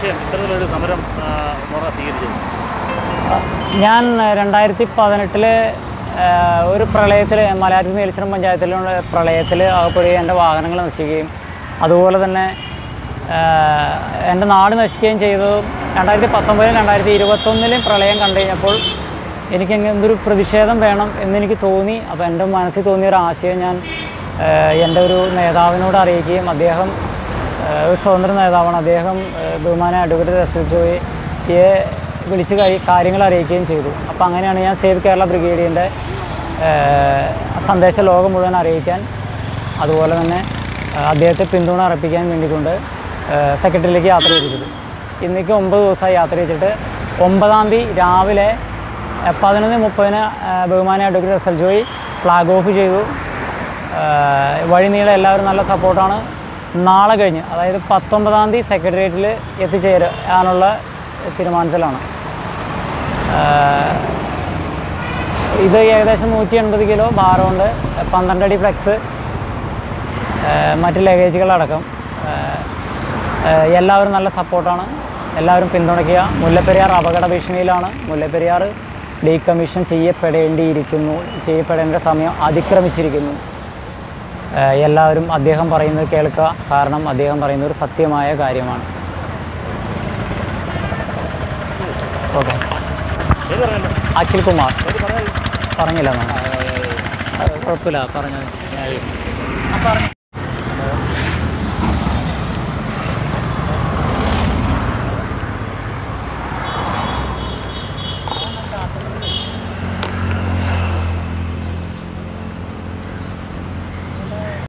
ആശയം ഇത്തരത്തിലൊരു സമരം ആ, മുറ സ്വീകരിച്ചത് ഞാൻ രണ്ടായിരത്തി പതിനെട്ടില് ഒരു പ്രളയത്തിൽ മലയാറ്റൂർ നീലച്ചിറം പഞ്ചായത്തിലുള്ള പ്രളയത്തിൽ അകപ്പെടുകയും എൻ്റെ വാഹനങ്ങൾ നശിക്കുകയും അതുപോലെ തന്നെ ആ, എൻ്റെ നാട് നശിക്കുകയും ചെയ്തതും രണ്ടായിരത്തി പത്തൊമ്പതിലും രണ്ടായിരത്തി ഇരുപത്തൊന്നിലും പ്രളയം കണ്ടു കഴിഞ്ഞപ്പോൾ എനിക്ക് എന്തൊരു പ്രതിഷേധം വേണം എന്നെനിക്ക് തോന്നി അപ്പോൾ എൻ്റെ മനസ്സിൽ തോന്നിയ ഒരു ആശയം ഞാൻ ആ, എൻ്റെ ഒരു നേതാവിനോട് അറിയിക്കുകയും അദ്ദേഹം ആ, ഒരു സ്വതന്ത്ര നേതാവാണ് അദ്ദേഹം ആ, ബഹുമാന അഡ്വക്കേറ്റ് എസ് എൽ ജോയിയെ വിളിച്ച് കഴി കാര്യങ്ങൾ അറിയിക്കുകയും ചെയ്തു അപ്പോൾ അങ്ങനെയാണ് ഞാൻ സേവ് കേരള ബ്രിഗേഡിയൻ്റെ സന്ദേശം ലോകം മുഴുവൻ അറിയിക്കാൻ അതുപോലെ തന്നെ ആ, അദ്ദേഹത്തെ പിന്തുണ അർപ്പിക്കാൻ വേണ്ടിക്കൊണ്ട് സെക്രട്ടറിയിലേക്ക് യാത്ര തിരിച്ചത് ഇന്നേക്ക് ഒമ്പത് ദിവസമായി യാത്ര തിരിച്ചിട്ട് ഒമ്പതാം തീയതി രാവിലെ ആ, പതിനൊന്ന് മുപ്പതിന് ആ, ബഹുമാന advocate S L Joy flag off ചെയ്തു ആഹ് വഴിനീളെ എല്ലാവരും നല്ല സപ്പോർട്ടാണ് നാളെ കഴിഞ്ഞ് അതായത് പത്തൊമ്പതാം തീയതി സെക്രട്ടേറിയറ്റിൽ എത്തിച്ചേരാനുള്ള തീരുമാനത്തിലാണ് ആഹ് ഇത് ഏകദേശം നൂറ്റി എൺപത് കിലോ ഭാരമുണ്ട് പന്ത്രണ്ട് അടി ഫ്ലെക്സ് ആഹ് മറ്റ് ലഗേജുകളടക്കം ആഹ് ആഹ് എല്ലാവരും നല്ല സപ്പോർട്ടാണ് എല്ലാവരും പിന്തുണയ്ക്കുക മുല്ലപ്പെരിയാർ അപകട ഭീഷണിയിലാണ് മുല്ലപ്പെരിയാർ ഡീകമ്മീഷൻ ചെയ്യപ്പെടേണ്ടിയിരിക്കുന്നു ചെയ്യപ്പെടേണ്ട സമയം അതിക്രമിച്ചിരിക്കുന്നു ഏഹ് എല്ലാവരും അദ്ദേഹം പറയുന്നത് കേൾക്കുക കാരണം അദ്ദേഹം പറയുന്നത് ഒരു സത്യമായ കാര്യമാണ് ഓക്കെ ഏത് പറഞ്ഞല്ലോ അഖിൽ കുമാർ ഏത് പറഞ്ഞത് പറഞ്ഞില്ല നമ്മൾ കുഴപ്പമില്ല പറഞ്ഞു ആ പറഞ്ഞു